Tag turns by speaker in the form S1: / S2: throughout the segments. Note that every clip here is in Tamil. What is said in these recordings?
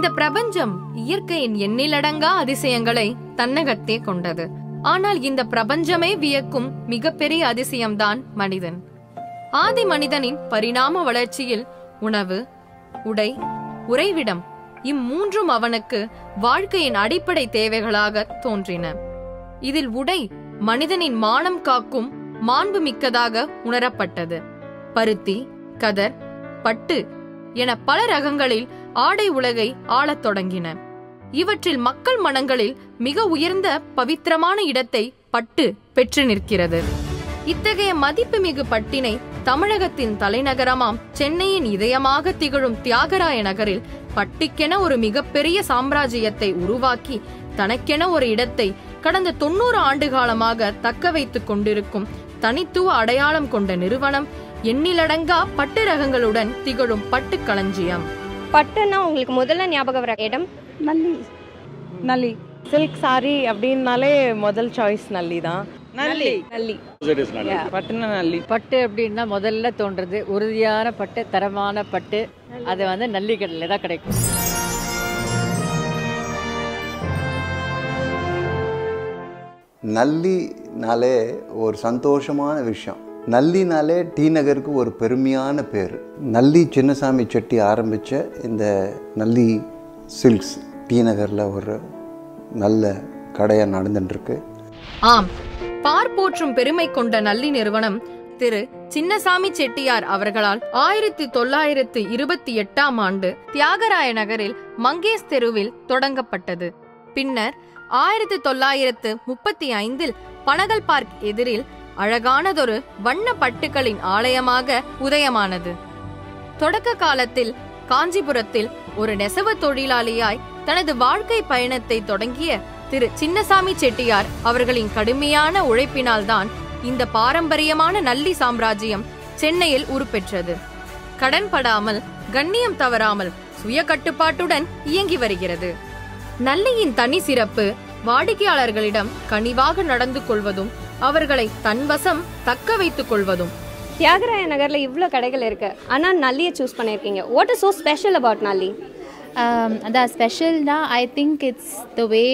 S1: இந்த பிரபஞ்சம் இயற்கையின் எண்ணிலடங்கா அதிசயங்களை தன்னகத்தே கொண்டது ஆனால் இந்த பிரபஞ்சமே வியக்கும் மிகப்பெரிய அதிசயம்தான் மனிதன் ஆதி மனிதனின் பரிணாம வளர்ச்சியில் உணவு உடை உறைவிடம் இம்மூன்றும் அவனுக்கு வாழ்க்கையின் அடிப்படை தேவைகளாக தோன்றின இதில் உடை மனிதனின் மானம் காக்கும் மாண்பு மிக்கதாக உணரப்பட்டது பருத்தி கதர் பட்டு என பல ரகங்களில் ஆடை உலகை ஆளத் தொடங்கின இவற்றில் மக்கள் மனங்களில் மிக உயர்ந்த பவித்திரமான இடத்தை பட்டு பெற்று நிற்கிறது இத்தகைய மதிப்புமிகு பட்டினை தமிழகத்தின் தலைநகரமாம் சென்னையின் இதயமாக திகழும் தியாகராய நகரில் பட்டுக்கென ஒரு மிகப்பெரிய சாம்ராஜ்யத்தை உருவாக்கி தனக்கென ஒரு இடத்தை கடந்த தொண்ணூறு ஆண்டு காலமாக தக்க வைத்துக் கொண்டிருக்கும் தனித்துவ அடையாளம் கொண்ட நிறுவனம் எண்ணிலடங்கா பட்டு ரகங்களுடன் திகழும் பட்டு களஞ்சியம்
S2: பட்டுன்னா உங்களுக்கு முதல்ல ஞாபகம் வர இடம்
S3: நல்லி நல்லி
S4: சில்க் சாரி அப்படின்னாலே முதல் சாய்ஸ் நல்லி தான்
S3: நல்லி
S4: நல்லி
S3: பட்டுன நல்லி
S5: பட்டு அப்படின்னா முதல்ல தோன்றது உறுதியான பட்டு தரமான பட்டு அது வந்து நல்லிக்கடலில் தான் கிடைக்கும்
S6: நல்லினாலே ஒரு சந்தோஷமான விஷயம் நல்லினாலே டி நகருக்கு ஒரு பெருமையான பேர் நல்லி சின்னசாமி செட்டி ஆரம்பித்த இந்த நல்லி சில்க்ஸ் டி நகரில் ஒரு நல்ல கடையாக நடந்துட்டுருக்கு
S1: ஆம் பார் போற்றும் பெருமை கொண்ட நல்லி நிறுவனம் திரு சின்னசாமி செட்டியார் அவர்களால் ஆயிரத்தி தொள்ளாயிரத்து இருபத்தி எட்டாம் ஆண்டு தியாகராய நகரில் மங்கேஷ் தெருவில் தொடங்கப்பட்டது பின்னர் ஆயிரத்தி தொள்ளாயிரத்து முப்பத்தி ஐந்தில் பனகல் பார்க் எதிரில் அழகானதொரு வண்ண பட்டுகளின் ஆலயமாக உதயமானது தொடக்க காலத்தில் காஞ்சிபுரத்தில் ஒரு நெசவு தொழிலாளியாய் தனது வாழ்க்கை பயணத்தை தொடங்கிய திரு சின்னசாமி செட்டியார் அவர்களின் கடுமையான உழைப்பினால்தான் இந்த பாரம்பரியமான நல்லி சாம்ராஜ்யம் சென்னையில் உருப்பெற்றது கடன்படாமல் கண்ணியம் தவறாமல் சுய கட்டுப்பாட்டுடன் இயங்கி வருகிறது நல்லியின் தனி சிறப்பு வாடிக்கையாளர்களிடம் கனிவாக நடந்து கொள்வதும் அவர்களை தன்வசம் தக்க வைத்துக் கொள்வதும்
S2: தியாகராய நகர்ல இவ்ளோ கடைகள் இருக்கு ஆனா நல்லியை சூஸ் பண்ணிருக்கீங்க what is so special about Nalli
S7: um, அதான் ஸ்பெஷல்னா I think it's the way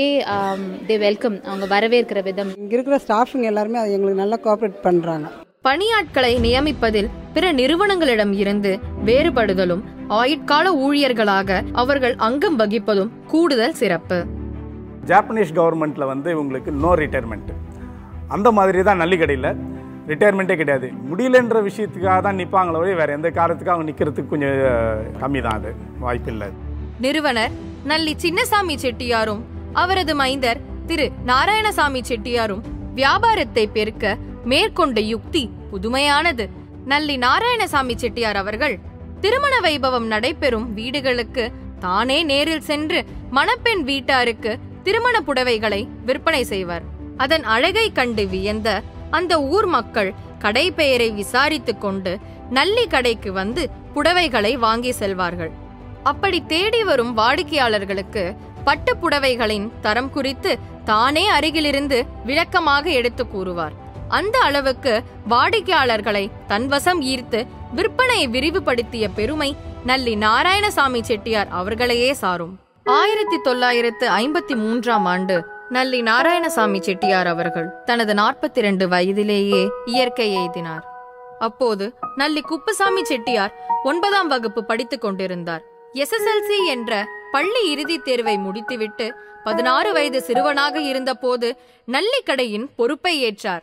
S7: they welcome அவங்க வரவேற்கிற விதம்
S3: இங்கே இருக்கிற ஸ்டாஃபுங்க எல்லாருமே அது எங்களுக்கு நல்லா கோஆப்ரேட் பண்ணுறாங்க
S1: பணியாட்களை நியமிப்பதில் பிற நிறுவனங்களிடம் இருந்து வேறுபடுதலும் ஆயுட்கால ஊழியர்களாக அவர்கள் அங்கம் வகிப்பதும் கூடுதல் சிறப்பு
S8: ஜாப்பனீஸ் கவர்மெண்ட்டில் வந்து இவங்களுக்கு நோ ரிட்டையர்மெண்ட் அந்த மாதிரி தான் நல்லிக்கடையில் ரிட்டையர்மெண்ட்டே கிடையாது முடியலன்ற விஷயத்துக்காக தான் நிற்பாங்களே ஒழிய வேறு எந்த காரணத்துக்கும் அவங்க நிற்கிறதுக்கு கொஞ்சம் கம்மி தான் அது வாய்ப்பில்லை
S1: நிறுவனர் நல்லி சின்னசாமி செட்டியாரும் அவரது மைந்தர் திரு நாராயணசாமி செட்டியாரும் வியாபாரத்தை பெருக்க மேற்கொண்ட யுக்தி புதுமையானது நல்லி நாராயணசாமி செட்டியார் அவர்கள் திருமண வைபவம் நடைபெறும் வீடுகளுக்கு தானே நேரில் சென்று மணப்பெண் வீட்டாருக்கு திருமண புடவைகளை விற்பனை செய்வார் அதன் அழகை கண்டு வியந்த அந்த ஊர் மக்கள் கடை பெயரை விசாரித்துக் கொண்டு நல்லி கடைக்கு வந்து புடவைகளை வாங்கி செல்வார்கள் அப்படி தேடி வரும் வாடிக்கையாளர்களுக்கு பட்டு புடவைகளின் தரம் குறித்து தானே அருகிலிருந்து விளக்கமாக எடுத்து கூறுவார் அந்த அளவுக்கு வாடிக்கையாளர்களை தன்வசம் ஈர்த்து விற்பனையை விரிவுபடுத்திய பெருமை நல்லி நாராயணசாமி செட்டியார் அவர்களையே சாரும் ஆயிரத்தி தொள்ளாயிரத்து ஐம்பத்தி மூன்றாம் ஆண்டு நல்லி நாராயணசாமி செட்டியார் அவர்கள் தனது நாற்பத்தி இரண்டு வயதிலேயே இயற்கை எய்தினார் அப்போது நல்லி குப்புசாமி செட்டியார் ஒன்பதாம் வகுப்பு படித்துக் கொண்டிருந்தார் எஸ்எஸ்எல்சி என்ற பள்ளி இறுதித் தேர்வை முடித்துவிட்டு பதினாறு வயது சிறுவனாக இருந்தபோது நல்லிக்கடையின் பொறுப்பை ஏற்றார்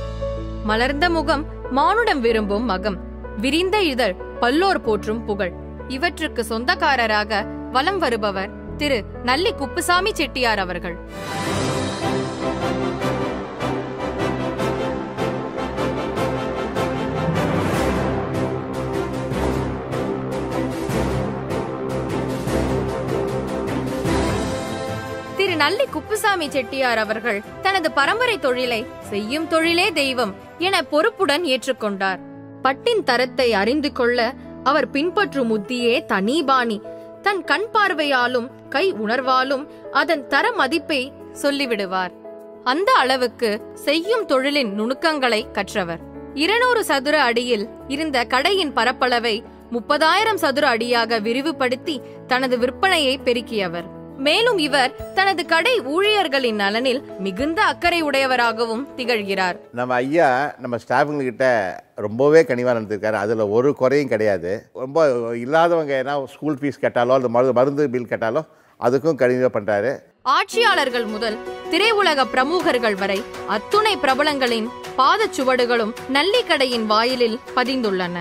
S1: மலர்ந்த முகம் மானுடம் விரும்பும் மகம் விரிந்த இதழ் பல்லோர் போற்றும் புகழ் இவற்றுக்கு சொந்தக்காரராக வலம் வருபவர் திரு நல்லி குப்புசாமி செட்டியார் அவர்கள் திரு நல்லி குப்புசாமி செட்டியார் அவர்கள் தனது பரம்பரை தொழிலை செய்யும் தொழிலே தெய்வம் என பொறுப்புடன் ஏற்றுக்கொண்டார் பட்டின் தரத்தை அறிந்து கொள்ள அவர் பின்பற்றும் உத்தியே தனி பாணி தன் கண் பார்வையாலும் கை உணர்வாலும் அதன் தர மதிப்பை சொல்லிவிடுவார் அந்த அளவுக்கு செய்யும் தொழிலின் நுணுக்கங்களை கற்றவர் இருநூறு சதுர அடியில் இருந்த கடையின் பரப்பளவை முப்பதாயிரம் சதுர அடியாக விரிவுபடுத்தி தனது விற்பனையை பெருக்கியவர் மேலும் இவர் தனது கடை ஊழியர்களின் நலனில் மிகுந்த அக்கறை உடையவராகவும் திகழ்கிறார்
S9: நம்ம ஐயா நம்ம ஸ்டாஃபுங்கக்கிட்ட ரொம்பவே கனிவாக நடந்திருக்காரு அதில் ஒரு குறையும் கிடையாது ரொம்ப இல்லாதவங்க ஏன்னா ஸ்கூல் ஃபீஸ் கேட்டாலோ அந்த மருந்து மருந்து பில் கேட்டாலோ அதுக்கும் கனிவாக பண்ணுறாரு
S1: ஆட்சியாளர்கள் முதல் திரையுலக பிரமுகர்கள் வரை அத்துணை பிரபலங்களின் பாதச்சுவடுகளும் நல்லிக்கடையின் வாயிலில் பதிந்துள்ளன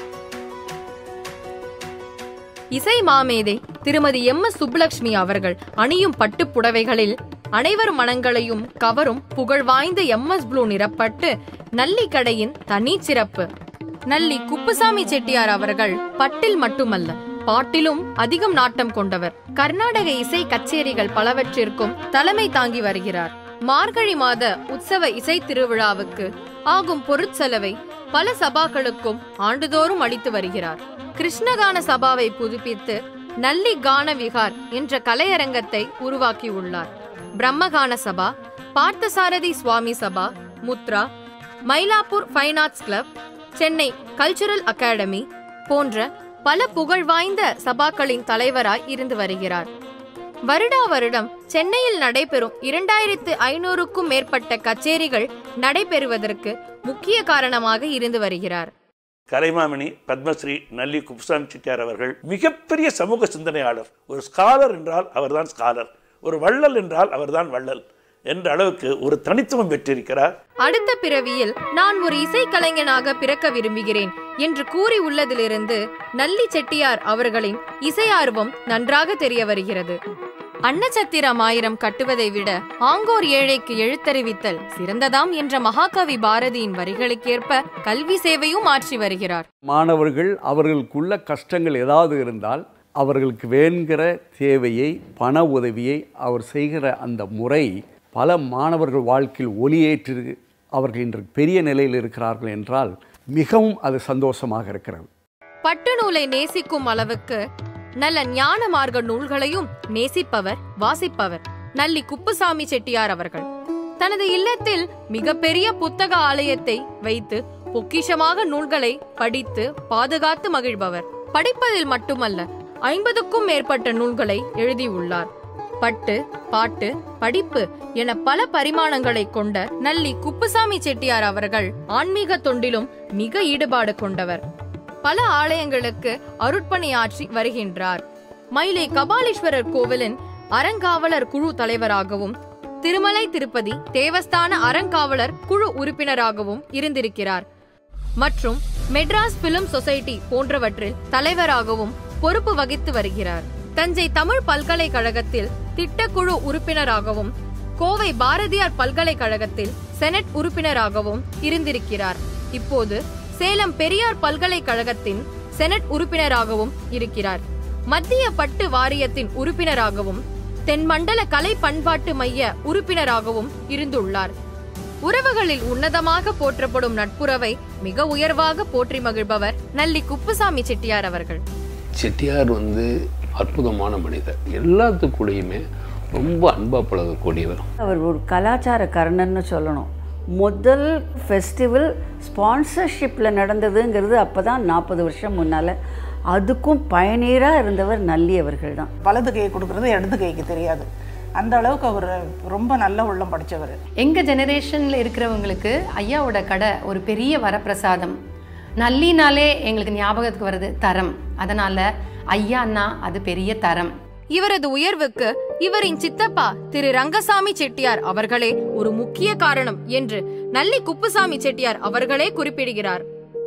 S1: இசை மாமேதை திருமதி எம் எஸ் சுப்புலட்சுமி அவர்கள் அணியும் பட்டுப் புடவைகளில் அனைவர் மனங்களையும் கவரும் புகழ் வாய்ந்த எம் எஸ் ப்ளூ நிறப்பட்டு நல்லிக்கடையின் தனி சிறப்பு நல்லி குப்புசாமி செட்டியார் அவர்கள் பட்டில் மட்டுமல்ல பாட்டிலும் அதிகம் நாட்டம் கொண்டவர் கர்நாடக இசை கச்சேரிகள் பலவற்றிற்கும் தலைமை தாங்கி வருகிறார் மார்கழி மாத உற்சவ இசை திருவிழாவுக்கு ஆகும் பொருட்செலவை பல சபாக்களுக்கும் ஆண்டுதோறும் அளித்து வருகிறார் கிருஷ்ணகான சபாவை புதுப்பித்து நல்லி கான விகார் என்ற கலையரங்கத்தை உருவாக்கியுள்ளார் பிரம்மகான சபா பார்த்தசாரதி சுவாமி சபா Mudra Mylapore fine arts club Chennai cultural academy போன்ற பல புகழ் வாய்ந்த சபாக்களின் தலைவராய் இருந்து வருகிறார் வருடா வருடம் சென்னையில் நடைபெறும் இரண்டாயிரத்து ஐநூறுக்கும் மேற்பட்ட கச்சேரிகள் நடைபெறுவதற்கு முக்கிய காரணமாக இருந்து வருகிறார்
S10: கலைமாமணி பத்மஸ்ரீ நல்லி குப்புசாமி செட்டியார் அவர்கள் மிகப்பெரிய சமூக சிந்தனையாளர் ஒரு ஸ்காலர் என்றால் அவர்தான் ஸ்காலர் ஒரு வள்ளல் என்றால் அவர்தான் வள்ளல் என்ற அளவுக்கு ஒரு தனித்துவம் பெற்றிருக்கிறார்
S1: அடுத்த பிறவியில் நான் ஒரு இசைக்கலைஞனாக பிறக்க விரும்புகிறேன் என்று கூறி உள்ளதிலிருந்து நல்லி செட்டியார் அவர்களின் இசை ஆர்வம் நன்றாக தெரிய வருகிறது அன்னச்சத்திரம் ஆயிரம் கட்டுவதை விட ஆங்கோர் ஏழைக்கு எழுத்தறிவித்தல் சிறந்ததாம் என்ற மகாகவி பாரதியின் வரிகளுக்கேற்ப கல்வி சேவையும் ஆற்றி வருகிறார்
S11: மாணவர்கள் அவர்களுக்குள்ள கஷ்டங்கள் ஏதாவது இருந்தால் அவர்களுக்கு வேண்கிற தேவையை பண உதவியை அவர் செய்கிற அந்த முறை பல மாணவர்கள் வாழ்க்கையில் ஒளியேற்று அவர்கள் இன்று பெரிய நிலையில் இருக்கிறார்கள் என்றால் மிகவும் அது சந்தோஷமாக இருக்கிறது
S1: பட்டு நூலை நேசிக்கும் அளவுக்கு நல்ல ஞான மார்க்க நூல்களையும் நேசிப்பவர் வாசிப்பவர் நல்லி குப்புசாமி செட்டியார் அவர்கள் தனது இல்லத்தில் மிகப்பெரிய புத்தக ஆலயத்தை வைத்து பொக்கிஷமாக நூல்களை படித்து பாதுகாத்து மகிழ்பவர் படிப்பதில் மட்டுமல்ல ஐம்பதுக்கும் மேற்பட்ட நூல்களை எழுதியுள்ளார் பட்டு பாட்டு படிப்பு என பல பரிமாணங்களை கொண்ட நல்லி குப்புசாமி செட்டியார் அவர்கள் ஆன்மீக தொண்டிலும் மிக ஈடுபாடு கொண்டவர் பல ஆலயங்களுக்கு அருட்பணியாற்றி வருகின்றார் மயிலை கபாலீஸ்வரர் கோவிலின் அறங்காவலர் குழு தலைவராகவும் திருமலை திருப்பதி தேவஸ்தான அறங்காவலர் குழு உறுப்பினராகவும் இருந்திருக்கிறார் மற்றும் மெட்ராஸ் பிலிம் சொசைட்டி போன்றவற்றில் தலைவராகவும் பொறுப்பு வகித்து வருகிறார் தஞ்சை தமிழ் பல்கலைக்கழகத்தில் திட்டக்குழு உறுப்பினராகவும் கோவை பாரதியார் பல்கலைக்கழகத்தில் செனட் உறுப்பினராகவும் இருந்திருக்கிறார் இப்போது சேலம் பெரியார் பல்கலைக்கழகத்தின் செனட் உறுப்பினராகவும் இருக்கிறார் மத்திய பட்டு வாரியத்தின் உறுப்பினராகவும் தென்மண்டல கலை பண்பாட்டு மைய உறுப்பினராகவும் இருந்துள்ளார் உறவுகளில் உன்னதமாக போற்றப்படும் நட்புறவை மிக உயர்வாக போற்றி மகிழ்பவர் நல்லி குப்புசாமி செட்டியார் அவர்கள்
S12: செட்டியார் வந்து அற்புதமான மனிதர் எல்லாத்துக்கூடையுமே ரொம்ப அன்பாக பழகக்கூடியவர்
S13: அவர் ஒரு கலாச்சார கர்ணன்னு சொல்லணும் முதல் ஃபெஸ்டிவல் ஸ்பான்சர்ஷிப்பில் நடந்ததுங்கிறது அப்போ தான் நாற்பது வருஷம் முன்னால் அதுக்கும் பயனீராக இருந்தவர் நல்லி அவர்கள் தான்
S14: வலது கை கொடுக்குறது இடது கைக்கு தெரியாது அந்த அளவுக்கு அவர் ரொம்ப நல்ல உள்ளம் படித்தவர்
S15: எங்கள் ஜெனரேஷனில் இருக்கிறவங்களுக்கு ஐயாவோட கடை ஒரு பெரிய வரப்பிரசாதம் நல்லினாலே எங்களுக்கு ஞாபகத்துக்கு வருது தரம் அதனால் ஐயான்னா அது பெரிய தரம்
S1: இவரது உயர்வுக்கு இவரின் சித்தப்பா திரு ரங்கசாமி செட்டியார் அவர்களே ஒரு முக்கிய காரணம் என்று நல்லி குப்புசாமி செட்டியார் அவர்களே குறிப்பிடுகிறார்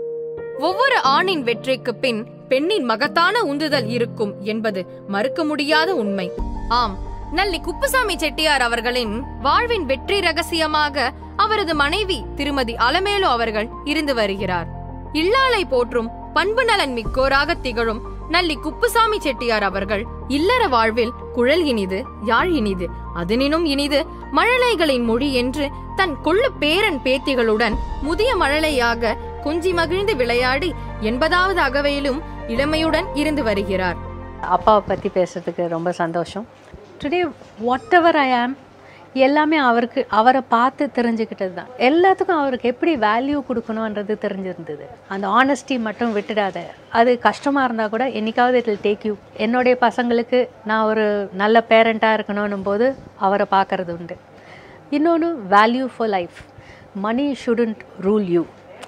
S1: ஒவ்வொரு ஆணின் வெற்றிக்கு பின் பெண்ணின் மகத்தான உந்துதல் இருக்கும் என்பது மறுக்க முடியாத உண்மை ஆம் நல்லி குப்புசாமி செட்டியார் அவர்களின் வாழ்வின் வெற்றி ரகசியமாக அவரது மனைவி திருமதி அலமேலு அவர்கள் இருந்து வருகிறார் இல்லாளை போற்றும் பண்பு நலன் மிக்கோராக திகழும் நல்லி குப்புசாமி செட்டியார் அவர்கள் இல்லற வாழ்வில் குழல் இனிது யாழ் இனிது அதனினும் இனிது மழலைகளின் மொழி என்று தன் கொள்ளு பேரன் பேத்திகளுடன் முதிய மழலையாக கொஞ்சி மகிழ்ந்து விளையாடி எண்பதாவது அகவையிலும் இளமையுடன் இருந்து வருகிறார்
S5: அப்பாவை பற்றி பேசுறதுக்கு ரொம்ப சந்தோஷம் டுடே வாட் எவர் ஐ ஆம்
S16: எல்லாமே அவருக்கு அவரை பார்த்து தெரிஞ்சுக்கிட்டது தான் எல்லாத்துக்கும் அவருக்கு எப்படி வேல்யூ கொடுக்கணுன்றது தெரிஞ்சிருந்தது அந்த ஆனஸ்டி மட்டும் விட்டுடாத அது கஷ்டமாக இருந்தால் கூட என்னைக்காவது இட் வில் டேக் யூ என்னுடைய பசங்களுக்கு நான் ஒரு நல்ல பேரண்ட்டாக இருக்கணும் போது அவரை பார்க்கறது உண்டு இன்னொன்று value for life money shouldn't rule you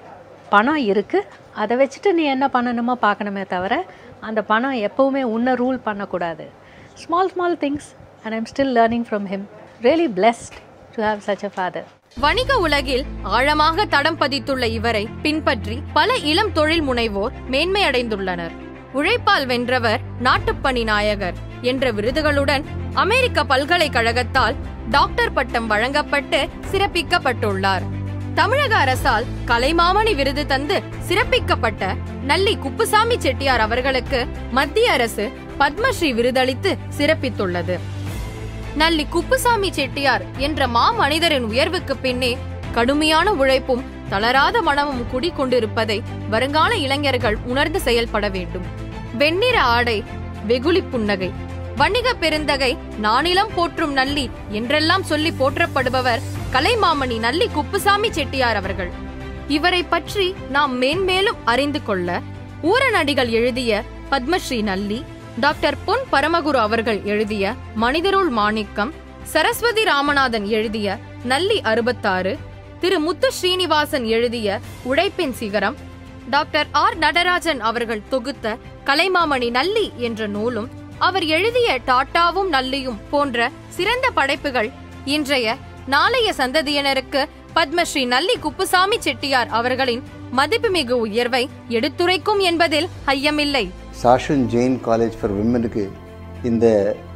S16: பணம் இருக்குது அதை வச்சுட்டு நீ என்ன பண்ணணுமோ பார்க்கணுமே தவிர அந்த பணம் எப்போவுமே உன்னை ரூல் பண்ணக்கூடாது small small things and I'm still learning from him really blessed to have such a father
S1: வணிக உலகில் ஆழமாக தடம் பதித்துள்ள இவரை பின்பற்றி பல இளம் தொழில் முனைவோர் மேன்மையடைந்துள்ளனர் உழைப்பால் வென்றவர் நாட்டுப்பணி நாயகர் என்ற விருதுகளுடன் அமெரிக்க பல்கலைக்கழகத்தால் டாக்டர் பட்டம் வழங்கப்பட்டு சிறப்பிக்கப்பட்டுள்ளார் தமிழக அரசால் கலைமாமணி விருது தந்து சிறப்பிக்கப்பட்ட நல்லி குப்புசாமி செட்டியார் அவர்களுக்கு மத்திய அரசு பத்மஸ்ரீ விருதளித்து சிறப்பித்துள்ளது நல்லி குப்புசாமி செட்டியார் என்ற மாமனிதரின் உயர்வுக்கு பின்னே கடுமையான உழைப்பும் தளராத மனமும் குடிக்கொண்டிருப்பதை வருங்கால இளைஞர்கள் உணர்ந்து செயல்பட வேண்டும் வெண்ணிற ஆடை வெகுளி புன்னகை வணிக பெருந்தகை நானிலம் போற்றும் நல்லி என்றெல்லாம் சொல்லி போற்றப்படுபவர் கலைமாமணி நல்லி குப்புசாமி செட்டியார் அவர்கள் இவரை பற்றி நாம் மேன்மேலும் அறிந்து கொள்ள ஊரநடிகள் எழுதிய பத்மஸ்ரீ நல்லி டாக்டர் பொன் பரமகுரு அவர்கள் எழுதிய மனிதருள் மாணிக்கம் சரஸ்வதி ராமநாதன் எழுதிய நல்லி அறுபத்தாறு திரு முத்து ஸ்ரீனிவாசன் எழுதிய உழைப்பின் சிகரம் டாக்டர் ஆர் நடராஜன் அவர்கள் தொகுத்த கலைமாமணி நல்லி என்ற நூலும் அவர் எழுதிய டாட்டாவும் நல்லியும் போன்ற சிறந்த படைப்புகள் இன்றைய நாளைய சந்ததியினருக்கு பத்மஸ்ரீ நல்லி குப்புசாமி செட்டியார் அவர்களின் மதிப்புமிகு உயர்வை எடுத்துரைக்கும் என்பதில் ஐயமில்லை
S6: சாஷன் ஜெயின் காலேஜ் ஃபார் விமனுக்கு இந்த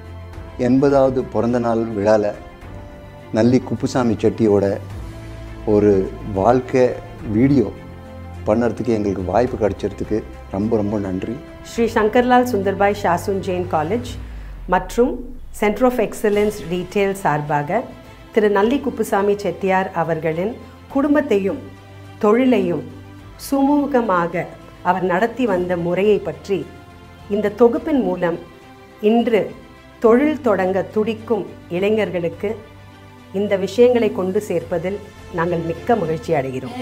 S6: எண்பதாவது பிறந்த நாள் விழாவில் நல்லி குப்புசாமி செட்டியோட ஒரு வாழ்க்கை வீடியோ பண்ணுறதுக்கு எங்களுக்கு வாய்ப்பு கிடைச்சதுக்கு ரொம்ப ரொம்ப நன்றி
S17: ஸ்ரீ சங்கர்லால் சுந்தர்பாய் ஷாசுன் ஜெயின் காலேஜ் மற்றும் சென்டர் ஆஃப் எக்ஸலன்ஸ் ரீட்டெயில் சார்பாக திரு நல்லி குப்புசாமி செட்டியார் அவர்களின் குடும்பத்தையும் தொழிலையும் சுமூகமாக அவர் நடத்தி வந்த முறையை பற்றி இந்த தொகுப்பின் மூலம் இன்று தொழில் தொடங்க துடிக்கும் இளைஞர்களுக்கு இந்த விஷயங்களை கொண்டு சேர்ப்பதில் நாங்கள் மிக்க மகிழ்ச்சி அடைகிறோம்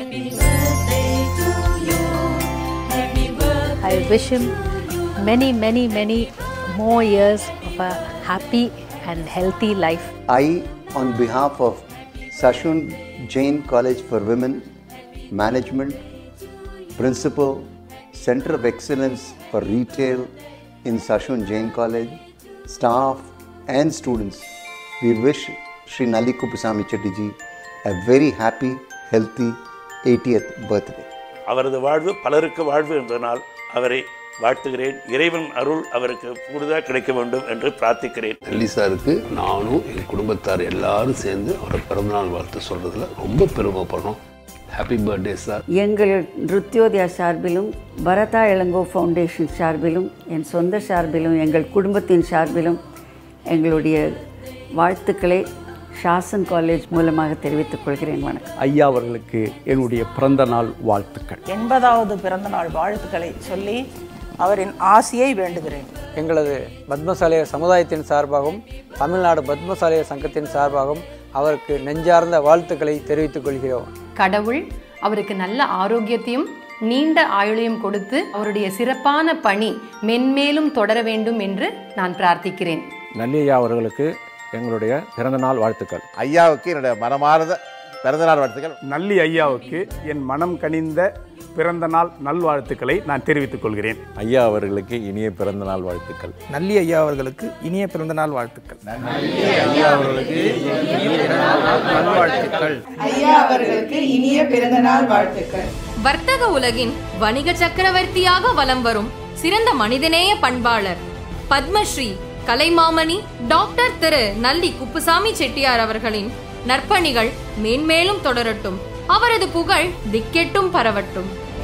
S16: I wish him many, many, many more years of a happy and healthy life.
S6: I, on behalf of Sashun Jain College for Women, Management, Principal, Center of Excellence for Retail in Sashun Jain College, staff and students, we wish Sri Nali Kupusami Chetty a very happy, healthy 80th birthday.
S10: அவரது வாழ்வு பலருக்கு வாழ்வு என்பதனால் அவரை வாழ்த்துகிறேன் இறைவன் அருள் அவருக்கு கூடுதலாக கிடைக்க வேண்டும் என்று பிரார்த்திக்கிறேன்
S12: நெல்லி சாருக்கு நானும் என் குடும்பத்தார் எல்லாரும் சேர்ந்து அவரை பிறந்தநாள் வாழ்த்து சொல்கிறதுல ரொம்ப பெருமைப்படுறோம் ஹாப்பி பர்த்டே சார்
S13: எங்கள் நிருத்யோதயா சார்பிலும் பரதா இளங்கோ ஃபவுண்டேஷன் சார்பிலும் என் சொந்த சார்பிலும் எங்கள் குடும்பத்தின் சார்பிலும் எங்களுடைய வாழ்த்துக்களை ஷாசன் காலேஜ் மூலமாக தெரிவித்துக் கொள்கிறேன் வணக்கம்
S11: ஐயா அவர்களுக்கு என்னுடைய பிறந்த நாள் வாழ்த்துக்கள்
S14: எண்பதாவது பிறந்தநாள் வாழ்த்துக்களை சொல்லி அவரின் ஆசியை வேண்டுகிறேன்
S18: எங்களது பத்மசாலிய சமுதாயத்தின் சார்பாகவும் தமிழ்நாடு பத்மசாலிய சங்கத்தின் சார்பாகவும் அவருக்கு நெஞ்சார்ந்த வாழ்த்துக்களை தெரிவித்துக் கொள்கிறோம்
S15: கடவுள் அவருக்கு நல்ல ஆரோக்கியத்தையும் நீண்ட ஆயுளையும் கொடுத்து அவருடைய சிறப்பான பணி மென்மேலும் தொடர வேண்டும் என்று நான் பிரார்த்திக்கிறேன்
S19: நல்லியா அவர்களுக்கு எங்களுடைய பிறந்தநாள் வாழ்த்துக்கள்
S9: ஐயாவுக்கு என்னுடைய மனமார்ந்த பிறந்தநாள் வாழ்த்துக்கள்
S8: நல்லி ஐயாவுக்கு என் மனம் கனிந்த பிறந்த நாள் நல்வாழ்த்துக்களை நான் தெரிவித்துக் கொள்கிறேன்
S19: ஐயா அவர்களுக்கு இனிய பிறந்தநாள் வாழ்த்துக்கள்
S18: நல்லி ஐயா அவர்களுக்கு இனிய பிறந்தநாள் வாழ்த்துக்கள்
S14: ஐயா அவர்களுக்கு
S18: நல்வாழ்த்துக்கள்
S14: ஐயா அவர்களுக்கு இனிய பிறந்தநாள் வாழ்த்துக்கள்
S1: வர்த்தக உலகின் வணிக சக்கரவர்த்தியாக வலம் வரும் சிறந்த மனிதநேய பண்பாளர் பத்மஸ்ரீ கலைமாமணி டாக்டர் திரு நல்லி குப்புசாமி செட்டியார் அவர்களின் நற்பணிகள் மேன்மேலும் தொடரட்டும் அவரது புகழ் திக்கெட்டும் பரவட்டும்